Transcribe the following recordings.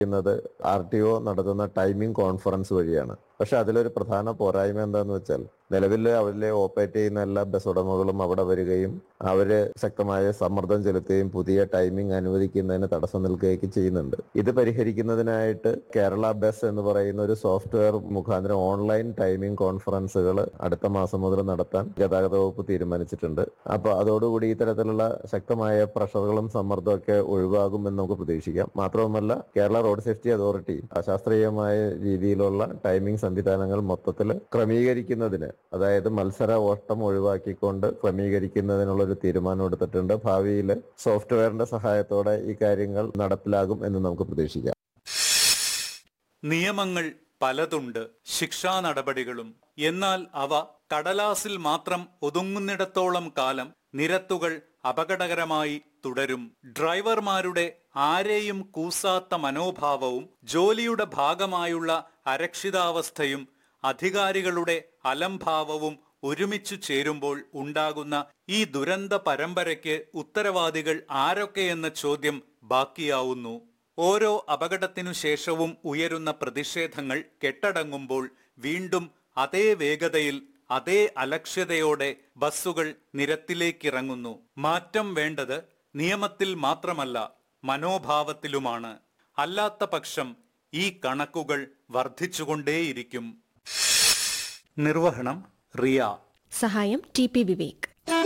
ക്കുന്നത് R T O നടത്തുന്ന timing conference വഴിയാണ് പക്ഷെ അതിലൊരു പ്രധാന പോരായ്മ എന്താന്ന് വെച്ചാൽ നിലവിൽ അവരിലെ ഓപ്പറേറ്റ് ചെയ്യുന്ന എല്ലാ ബസ് ഉടമകളും അവിടെ വരികയും അവര് ശക്തമായ സമ്മർദ്ദം ചെലുത്തുകയും പുതിയ ടൈമിംഗ് അനുവദിക്കുന്നതിന് തടസ്സം നിൽക്കുകയൊക്കെ ചെയ്യുന്നുണ്ട് ഇത് പരിഹരിക്കുന്നതിനായിട്ട് കേരള ബസ് എന്ന് പറയുന്ന ഒരു സോഫ്റ്റ്വെയർ മുഖാന്തരം ഓൺലൈൻ ടൈമിംഗ് കോൺഫറൻസുകൾ അടുത്ത മാസം മുതൽ നടത്താൻ ഗതാഗത വകുപ്പ് തീരുമാനിച്ചിട്ടുണ്ട് അപ്പൊ അതോടുകൂടി ഇത്തരത്തിലുള്ള ശക്തമായ പ്രഷറുകളും സമ്മർദ്ദവും ഒക്കെ ഒഴിവാകുമെന്ന് നമുക്ക് പ്രതീക്ഷിക്കാം മാത്രവുമല്ല കേരള റോഡ് സേഫ്റ്റി അതോറിറ്റി അശാസ്ത്രീയമായ രീതിയിലുള്ള ടൈമിംഗ് സംവിധാനങ്ങൾ മൊത്തത്തിൽ ക്രമീകരിക്കുന്നതിന് അതായത് മത്സര ഓട്ടം ഒഴിവാക്കിക്കൊണ്ട് ക്രമീകരിക്കുന്നതിനുള്ള ഒരു തീരുമാനം എടുത്തിട്ടുണ്ട് ഭാവിയിൽ സോഫ്റ്റ്വെയറിന്റെ സഹായത്തോടെ ഈ കാര്യങ്ങൾ നടപ്പിലാകും എന്ന് നമുക്ക് പ്രതീക്ഷിക്കാം നിയമങ്ങൾ പലതുണ്ട് ശിക്ഷാ നടപടികളും എന്നാൽ അവ കടലാസിൽ മാത്രം ഒതുങ്ങുന്നിടത്തോളം കാലം നിരത്തുകൾ അപകടകരമായി തുടരും ഡ്രൈവർമാരുടെ ആരെയും കൂസാത്ത മനോഭാവവും ജോലിയുടെ ഭാഗമായുള്ള അരക്ഷിതാവസ്ഥയും അധികാരികളുടെ അലംഭാവവും ഒരുമിച്ചു ചേരുമ്പോൾ ഉണ്ടാകുന്ന ഈ ദുരന്ത പരമ്പരയ്ക്ക് ഉത്തരവാദികൾ ആരൊക്കെയെന്ന ചോദ്യം ബാക്കിയാവുന്നു ഓരോ അപകടത്തിനു ശേഷവും ഉയരുന്ന പ്രതിഷേധങ്ങൾ കെട്ടടങ്ങുമ്പോൾ വീണ്ടും അതേ വേഗതയിൽ അതേ അലക്ഷ്യതയോടെ ബസ്സുകൾ നിരത്തിലേക്കിറങ്ങുന്നു മാറ്റം വേണ്ടത് നിയമത്തിൽ മാത്രമല്ല മനോഭാവത്തിലുമാണ് അല്ലാത്ത പക്ഷം ഈ കണക്കുകൾ വർദ്ധിച്ചുകൊണ്ടേയിരിക്കും നിർവഹണം റിയ സഹായം ടി പി വിവേക്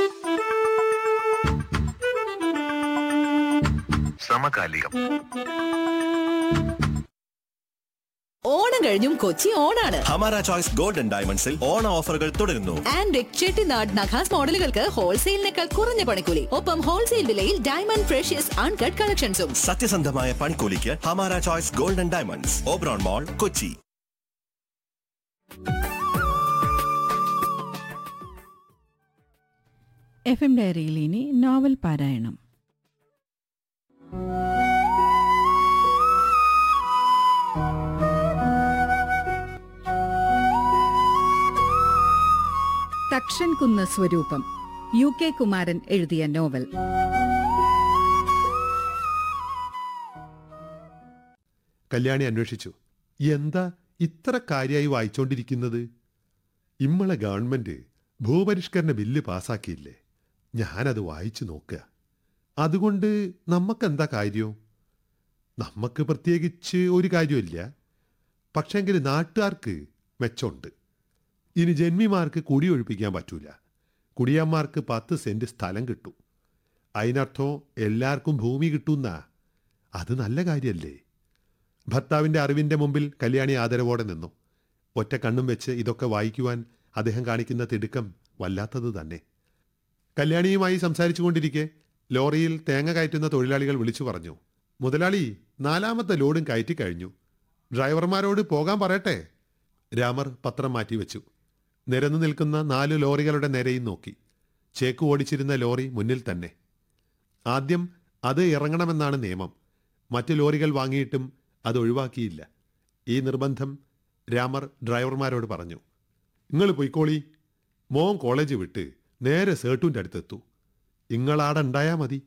സമകാലികം ഓണം കഴിഞ്ഞും കൊച്ചി ഓണാണ് ഹമാര ചോയ്സ് ഗോൾഡൻ ഡയമണ്ട്സിൽ ഓണ ഓഫറുകൾ തുടരുന്നു ആൻഡ് ചെട്ടിനാട് നഖാസ് മോഡലുകൾക്ക് ഹോൾസെയിലിനേക്കാൾ കുറഞ്ഞ പണിക്കൂലി ഒപ്പം ഹോൾസെയിൽ വിലയിൽ ഡയമണ്ട് ഫ്രഷ്യസ് അൺകട്ട് കളക്ഷൻസും സത്യസന്ധമായ പണിക്കൂലിക്ക് Hamara choice golden diamonds Oberon mall Kochi F M ഡയറിയിൽ ഇനി നോവൽ പാരായണം തക്ഷൻ കുന്ന് സ്വരൂപം യു കെ കുമാരൻ എഴുതിയ നോവൽ കല്യാണി അന്വേഷിച്ചു എന്താ ഇത്ര കാര്യമായി വായിച്ചോണ്ടിരിക്കുന്നത് ഇമ്മളെ ഗവൺമെന്റ് ഭൂപരിഷ്കരണ ബില്ല് പാസാക്കിയില്ലേ ഞാനത് വായിച്ചു നോക്കുക അതുകൊണ്ട് നമുക്കെന്താ കാര്യം നമുക്ക് പ്രത്യേകിച്ച് ഒരു കാര്യമില്ല പക്ഷെങ്കിൽ നാട്ടുകാർക്ക് മെച്ചമുണ്ട് ഇനി ജന്മിമാർക്ക് കുടിയൊഴിപ്പിക്കാൻ പറ്റൂല കുടിയന്മാർക്ക് പത്ത് സെന്റ് സ്ഥലം കിട്ടും അതിനർത്ഥം എല്ലാവർക്കും ഭൂമി കിട്ടുന്ന അത് നല്ല കാര്യമല്ലേ ഭർത്താവിന്റെ അറിവിന്റെ മുമ്പിൽ കല്യാണി ആദരവോടെ നിന്നു ഒറ്റ കണ്ണും വെച്ച് ഇതൊക്കെ വായിക്കുവാൻ അദ്ദേഹം കാണിക്കുന്ന തിടുക്കം വല്ലാത്തത് തന്നെ കല്യാണിയുമായി സംസാരിച്ചുകൊണ്ടിരിക്കെ ലോറിയിൽ തേങ്ങ കയറ്റുന്ന തൊഴിലാളികൾ വിളിച്ചു പറഞ്ഞു മുതലാളി നാലാമത്തെ ലോഡും കയറ്റി കഴിഞ്ഞു ഡ്രൈവർമാരോട് പോകാൻ പറയട്ടെ രാമർ പത്രം മാറ്റിവെച്ചു നിരന്നു നിൽക്കുന്ന നാല് ലോറികളുടെ നേരെയും നോക്കി ചേക്ക് ഓടിച്ചിരുന്ന ലോറി മുന്നിൽ തന്നെ ആദ്യം അത് ഇറങ്ങണമെന്നാണ് നിയമം മറ്റു ലോറികൾ വാങ്ങിയിട്ടും അത് ഒഴിവാക്കിയില്ല ഈ നിർബന്ധം രാമർ ഡ്രൈവർമാരോട് പറഞ്ഞു നിങ്ങൾ പൊയ്ക്കോളി മോൻ കോളേജ് വിട്ട് നേരെ സേട്ടുവിൻ്റെ അടുത്തെത്തു ഇങ്ങളാടെ ഉണ്ടായാ മതി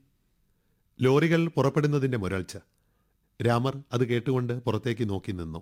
ലോറികൾ പുറപ്പെടുന്നതിൻ്റെ മുരൾച്ച രാമർ അത് കേട്ടുകൊണ്ട് പുറത്തേക്ക് നോക്കി നിന്നു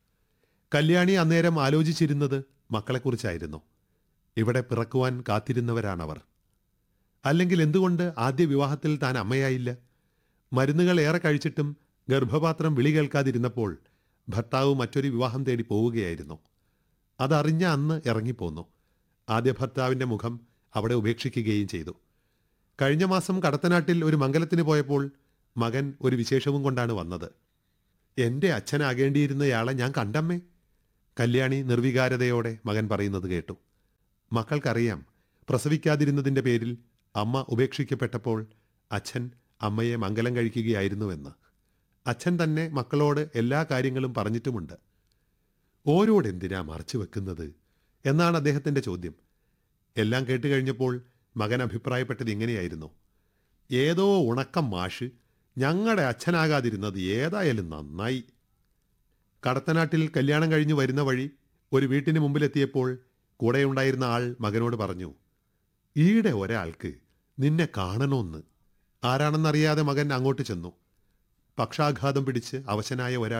കല്യാണി അന്നേരം ആലോചിച്ചിരുന്നത് മക്കളെക്കുറിച്ചായിരുന്നു ഇവിടെ പിറക്കുവാൻ കാത്തിരുന്നവരാണവർ അല്ലെങ്കിൽ എന്തുകൊണ്ട് ആദ്യ വിവാഹത്തിൽ താൻ അമ്മയായില്ല മരുന്നുകൾ ഏറെ കഴിച്ചിട്ടും ഗർഭപാത്രം വിളി കേൾക്കാതിരുന്നപ്പോൾ ഭർത്താവ് മറ്റൊരു വിവാഹം തേടി പോവുകയായിരുന്നു അതറിഞ്ഞ അന്ന് ഇറങ്ങിപ്പോന്നു ആദ്യ ഭർത്താവിൻ്റെ മുഖം അവിടെ ഉപേക്ഷിക്കുകയും ചെയ്തു കഴിഞ്ഞ മാസം കടത്തനാട്ടിൽ ഒരു മംഗലത്തിന് പോയപ്പോൾ മകൻ ഒരു വിശേഷവും കൊണ്ടാണ് വന്നത് എൻ്റെ അച്ഛനാകേണ്ടിയിരുന്നയാളെ ഞാൻ കണ്ടമ്മേ കല്യാണി നിർവികാരതയോടെ മകൻ പറയുന്നത് കേട്ടു മക്കൾക്കറിയാം പ്രസവിക്കാതിരുന്നതിൻ്റെ പേരിൽ അമ്മ ഉപേക്ഷിക്കപ്പെട്ടപ്പോൾ അച്ഛൻ അമ്മയെ മംഗലം കഴിക്കുകയായിരുന്നുവെന്ന് അച്ഛൻ തന്നെ മക്കളോട് എല്ലാ കാര്യങ്ങളും പറഞ്ഞിട്ടുമുണ്ട് ഓരോടെന്തിനാ മറച്ചു വെക്കുന്നത് എന്നാണ് അദ്ദേഹത്തിൻ്റെ ചോദ്യം എല്ലാം കേട്ട് കഴിഞ്ഞപ്പോൾ മകൻ അഭിപ്രായപ്പെട്ടത് ഇങ്ങനെയായിരുന്നു ഏതോ ഉണക്കം മാഷ് ഞങ്ങളുടെ അച്ഛനാകാതിരുന്നത് ഏതായാലും നന്നായി കടത്തനാട്ടിൽ കല്യാണം കഴിഞ്ഞു വരുന്ന വഴി ഒരു വീട്ടിന് മുമ്പിലെത്തിയപ്പോൾ കൂടെയുണ്ടായിരുന്ന ആൾ മകനോട് പറഞ്ഞു ഈടെ ഒരാൾക്ക് നിന്നെ കാണണമെന്ന് ആരാണെന്നറിയാതെ മകൻ അങ്ങോട്ട് ചെന്നു പക്ഷാഘാതം പിടിച്ച് അവശനായ ഒരാൾ